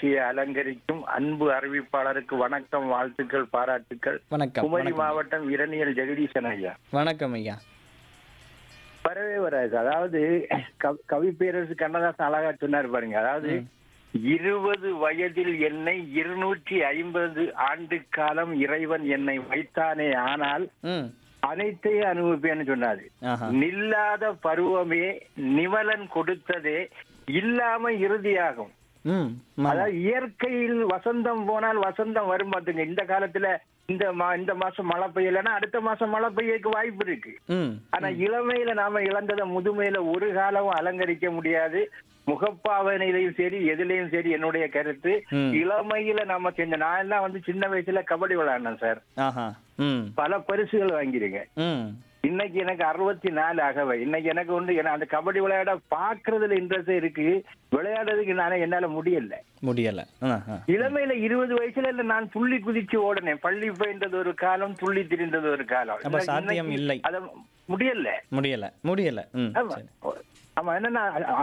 நிகழ்ச்சியை அலங்கரிக்கும் அன்பு அறிவிப்பாளருக்கு வணக்கம் வாழ்த்துக்கள் பாராட்டுக்கள் வணக்கம் குமரி வணக்கம் மாவட்டம் இரணியல் ஜெகதீசன் ஐயா வணக்கம் ஐயா வரவே வராது அதாவது கவி- கவி பேரரசு கண்ணதாசன் அழகா சொன்னார் பாருங்க அதாவது இருபது வயதில் என்னை இருநூற்றி ஐம்பது ஆண்டு காலம் இறைவன் என்னை வைத்தானே ஆனால் ம் அனைத்தையும் அனுபவிப்பேன்னு சொன்னாரு ஆஹா நில்லாத பருவமே நிமலன் கொடுத்ததே இல்லாம இறுதியாகும் ம் ஆமா. அதாவது இயற்கையில் வசந்தம் போனால் வசந்தம் வரும் பாத்துங்க இந்த காலத்துல இந்த மா இந்த மாசம் மழை பெய்யலைன்னா அடுத்த மாசம் மழை பெய்யக்கு வாய்ப்பு இருக்கு ம் ஆனா இளமையில நாம இழந்ததை முதுமையில ஒரு காலமும் அலங்கரிக்க முடியாது முகப்பாவனையிலையும் சரி எதுலயும் சரி என்னுடைய கருத்து ம். இளமையில நாம செஞ்ச நான் எல்லாம் வந்து சின்ன வயசுல கபடி விளையாடினேன் சார் ஆஹா ம் பல பரிசுகள் வாங்கியிருக்கேன் ம் இன்னைக்கு எனக்கு அறுபத்தி நாலு ஆகவே இன்னைக்கு எனக்கு வந்து என்ன அந்த கபடி விளையாட பாக்குறதுல இன்ட்ரெஸ்ட் இருக்கு விளையாடுறதுக்கு நானே என்னால முடியல முடியல ஆ, ஆ. இளமையில இருபது வயசுல இல்ல நான் துள்ளி குதிச்சு ஓடினேன் பள்ளி பயின்றது ஒரு காலம் துள்ளி திரிந்தது ஒரு காலம் அப்ப இன்னைக்கு- சாத்தியம் இல்லை. அத முடியல முடியல முடியல ம் ஆமா சரி ஆமா என்னன்னா